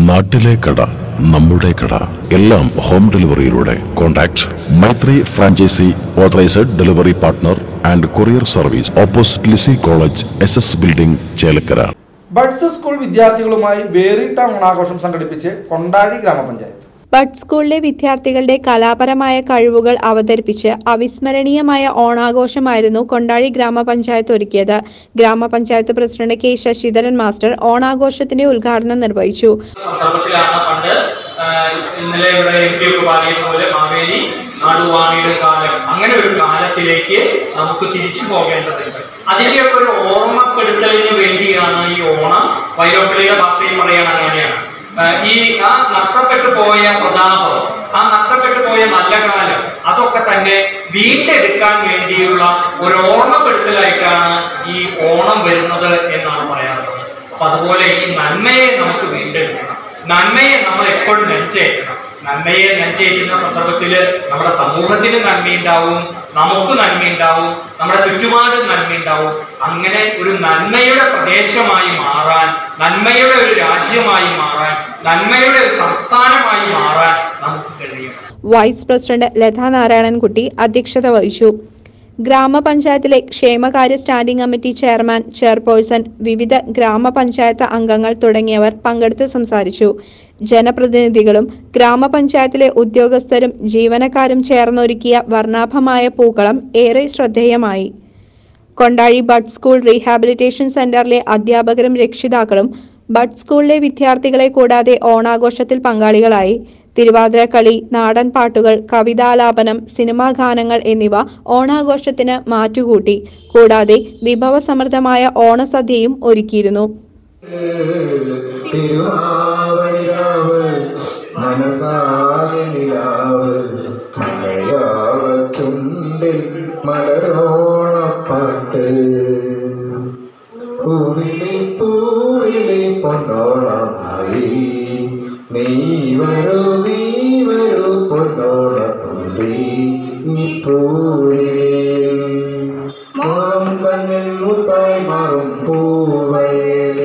നാട്ടിലെ കട നമ്മുടെ കട എല്ലാം ഹോം ഡെലിവറിയിലൂടെ contact Maithri franchise authorised delivery partner and courier service opposite Lisie college S S building Chelakkara buds school വിദ്യാർത്ഥികളുമായി വേറിട്ട ഓണാഘോഷം സംഘടിപ്പിച്ച് കൊണ്ടാഴി ഗ്രാമപഞ്ചായത്ത് ബഡ് സ്കൂളിലെ വിദ്യാർത്ഥികളുടെ കലാപരമായ കഴിവുകൾ അവതരിപ്പിച്ച് അവിസ്മരണീയമായ ഓണാഘോഷമായിരുന്നു കൊണ്ടാഴി ഗ്രാമപഞ്ചായത്ത് ഒരുക്കിയത് ഗ്രാമപഞ്ചായത്ത് പ്രസിഡന്റ് കെ ശശിധരൻ മാസ്റ്റർ ഓണാഘോഷത്തിന്റെ ഉദ്ഘാടനം നിർവഹിച്ചു സന്ദർഭത്തിലാണ് പണ്ട് ആ, ഇന്നലെ ഇവിടെ എം പി ഒക്കെ പറഞ്ഞതുപോലെ മാവേലി നാടുവാണിയുടെ കാലം അങ്ങനെ ഒരു കാലത്തിലേക്ക് നമുക്ക് തിരിച്ചു പോകേണ്ടതുണ്ട് അതിന്റെയൊക്കെ ഒരു ഓർമ്മപ്പെടുത്തലിന് വേണ്ടിയാണ് ഈ ഓണം വൈലോപ്പിള്ളിയുടെ ഭാഷയിൽ പറയാൻ അങ്ങനെയാണ് ആ, ഈ ആ നഷ്ടപ്പെട്ടു പോയ പ്രതാപം ആ നഷ്ടപ്പെട്ടു പോയ നല്ല കാലം അതൊക്കെ തന്നെ വീണ്ടെടുക്കാൻ വേണ്ടിയുള്ള ഒരു ഓർമ്മപ്പെടുത്തലായിട്ടാണ് ഈ ഓണം വരുന്നത് എന്നാണ് പറയാറുള്ളത് അപ്പൊ അതുപോലെ ഈ നന്മയെ നമുക്ക് വീണ്ടെടുക്കണം നന്മയെ നമ്മൾ എപ്പോഴും നെഞ്ചേറ്റണം നന്മയെ നെഞ്ചേറ്റുന്ന സന്ദർഭത്തിൽ നമ്മുടെ സമൂഹത്തിന് നന്മയുണ്ടാവും നമുക്ക് നന്മയുണ്ടാവും നമ്മുടെ ചുറ്റുപാടും നന്മയുണ്ടാവും അങ്ങനെ ഒരു നന്മയുടെ പ്രദേശമായി മാറാൻ നന്മയുടെ ഒരു രാജ്യമായി മാറാൻ നന്മയുടെ ഒരു സംസ്ഥാനമായി മാറാൻ നമുക്ക് കഴിയും വൈസ് പ്രസിഡന്റ് ലതാ നാരായണൻകുട്ടി അധ്യക്ഷത വഹിച്ചു ഗ്രാമപഞ്ചായത്തിലെ ക്ഷേമകാര്യ സ്റ്റാൻഡിംഗ് കമ്മിറ്റി ചെയർമാൻ ചെയർപേഴ്സൺ വിവിധ ഗ്രാമപഞ്ചായത്ത് അംഗങ്ങൾ തുടങ്ങിയവർ പങ്കെടുത്ത് സംസാരിച്ചു ജനപ്രതിനിധികളും ഗ്രാമപഞ്ചായത്തിലെ ഉദ്യോഗസ്ഥരും ജീവനക്കാരും ചേർന്നൊരുക്കിയ വർണ്ണാഭമായ പൂക്കളം ഏറെ ശ്രദ്ധേയമായി കൊണ്ടാഴി ബഡ് സ്കൂൾ റീഹാബിലിറ്റേഷൻ സെന്ററിലെ അധ്യാപകരും രക്ഷിതാക്കളും ബഡ് സ്കൂളിലെ വിദ്യാർത്ഥികളെ കൂടാതെ ഓണാഘോഷത്തിൽ പങ്കാളികളായി തിരുവാതിരക്കളി നാടൻ പാട്ടുകൾ കവിതാലാപനം സിനിമാ ഗാനങ്ങൾ എന്നിവ ഓണാഘോഷത്തിന് മാറ്റുകൂട്ടി കൂടാതെ വിഭവസമൃദ്ധമായ ഓണസദ്യയും ഒരുക്കിയിരുന്നു തിരുവാവണിരാവ് മനസാകെ നിലാവ് മലയാള ചുണ്ടിൽ മലരോണപ്പാട്ട് പൂവിളി പൂവിളി പൊന്നോണമായി നീ വരൂ നീ വരൂ പൊന്നോണ തുമ്പി നീ പൂവിളിൽ മാം കണ്ണിൽ മുത്തായി മാറും പൂവയലേ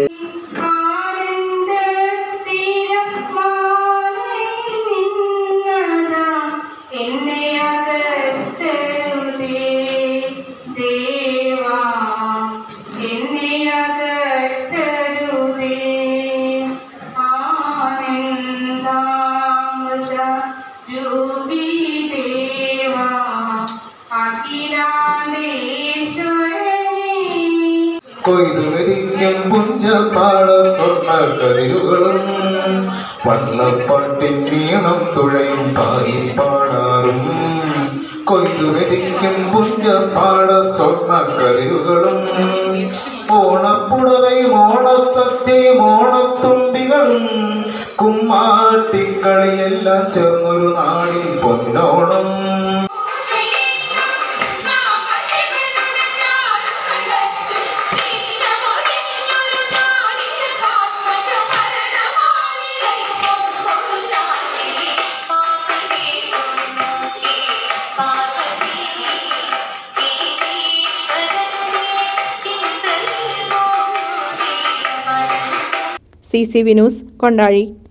അഖിലാണ്ടേശ്വരനേ കൊയ്തുമെതിക്കും പുഞ്ചപാട സ്വർണ്ണ കതിരുകളും വള്ളപ്പാട്ടിൻ വീണം തുഴയും പായി പാടാറും കൊയ്തുമെതിക്കും പുഞ്ചപാട സ്വർണ്ണ കതിരുകളും ഓണപ്പുടവയും ഓണസദ്യയും ഓണത്തുമ്പികളും കുമ്മാട്ടിക്കളിയെല്ലാം ചേർന്നൊരു നാടിൻ പൊന്നോണം C C V news Kondazhy